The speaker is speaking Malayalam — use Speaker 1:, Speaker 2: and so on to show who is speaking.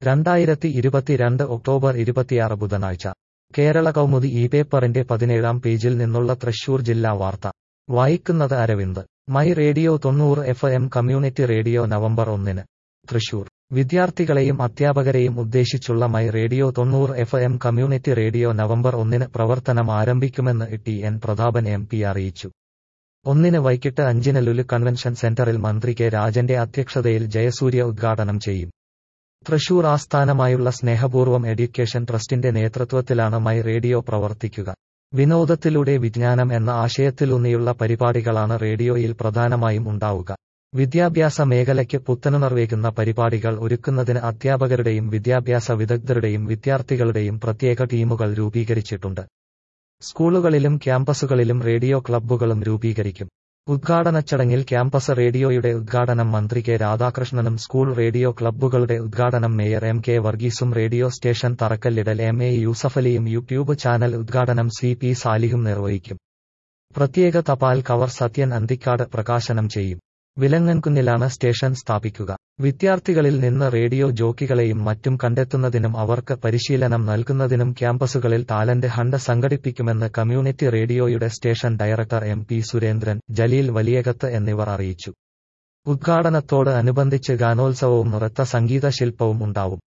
Speaker 1: രണ്ടായിരത്തി ഇരുപത്തിരണ്ട് ഒക്ടോബർ ഇരുപത്തിയാറ് ബുധനാഴ്ച കേരള കൗമുദി ഈ പേപ്പറിന്റെ പതിനേഴാം പേജിൽ നിന്നുള്ള തൃശൂർ ജില്ലാ വാർത്ത വായിക്കുന്നത് അരവിന്ദ് മൈ റേഡിയോ തൊണ്ണൂറ് F M community radio November ഒന്നിന് തൃശൂർ വിദ്യാർത്ഥികളെയും അധ്യാപകരെയും ഉദ്ദേശിച്ചുള്ള മൈ റേഡിയോ തൊണ്ണൂറ് F M community radio November ഒന്നിന് പ്രവർത്തനം ആരംഭിക്കുമെന്ന് T N Prathapan M P അറിയിച്ചു ഒന്നിന് വൈകിട്ട് അഞ്ചിന് ലുലു കൺവെൻഷൻ സെന്ററിൽ മന്ത്രി കെ രാജന്റെ അധ്യക്ഷതയിൽ ജയസൂര്യ ഉദ്ഘാടനം ചെയ്യും തൃശൂർ ആസ്ഥാനമായുള്ള സ്നേഹപൂർവ്വം എഡ്യൂക്കേഷൻ ട്രസ്റ്റിന്റെ നേതൃത്വത്തിലാണ് മൈ റേഡിയോ പ്രവർത്തിക്കുക വിനോദത്തിലൂടെ വിജ്ഞാനം എന്ന ആശയത്തിലൂന്നിയുള്ള പരിപാടികളാണ് റേഡിയോയിൽ പ്രധാനമായും ഉണ്ടാവുക വിദ്യാഭ്യാസ മേഖലയ്ക്ക് പുത്തനുണർവേകുന്ന പരിപാടികൾ ഒരുക്കുന്നതിന് അധ്യാപകരുടെയും വിദ്യാഭ്യാസ വിദഗ്ധരുടെയും വിദ്യാർത്ഥികളുടെയും പ്രത്യേക ടീമുകൾ രൂപീകരിച്ചിട്ടുണ്ട് സ്കൂളുകളിലും ക്യാമ്പസുകളിലും റേഡിയോ ക്ലബ്ബുകളും രൂപീകരിക്കും ഉദ്ഘാടന ചടങ്ങിൽ ക്യാമ്പസ് റേഡിയോയുടെ ഉദ്ഘാടനം മന്ത്രി കെ രാധാകൃഷ്ണനും സ്കൂൾ റേഡിയോ ക്ലബ്ബുകളുടെ ഉദ്ഘാടനം മേയർ എം കെ വർഗീസും റേഡിയോ സ്റ്റേഷൻ തറക്കല്ലിടൽ എം എ യൂസഫലിയും യൂട്യൂബ് ചാനൽ ഉദ്ഘാടനം സി പി സാലിഹും നിർവഹിക്കും പ്രത്യേക തപാൽ കവർ സത്യൻ അന്തിക്കാട് പ്രകാശനം ചെയ്യും വിലങ്ങൻകുന്നിലാണ് സ്റ്റേഷൻ സ്ഥാപിക്കുക വിദ്യാർത്ഥികളിൽ നിന്ന് റേഡിയോ ജോക്കികളെയും മറ്റും കണ്ടെത്തുന്നതിനും അവർക്ക് പരിശീലനം നൽകുന്നതിനും ക്യാമ്പസുകളിൽ ടാലന്റ് ഹണ്ട് സംഘടിപ്പിക്കുമെന്ന് കമ്മ്യൂണിറ്റി റേഡിയോയുടെ station director M P Surendran Jaleel Valiyakath എന്നിവർ അറിയിച്ചു ഉദ്ഘാടനത്തോട് അനുബന്ധിച്ച് ഗാനോത്സവവും നൃത്ത സംഗീത ശില്പവും ഉണ്ടാവും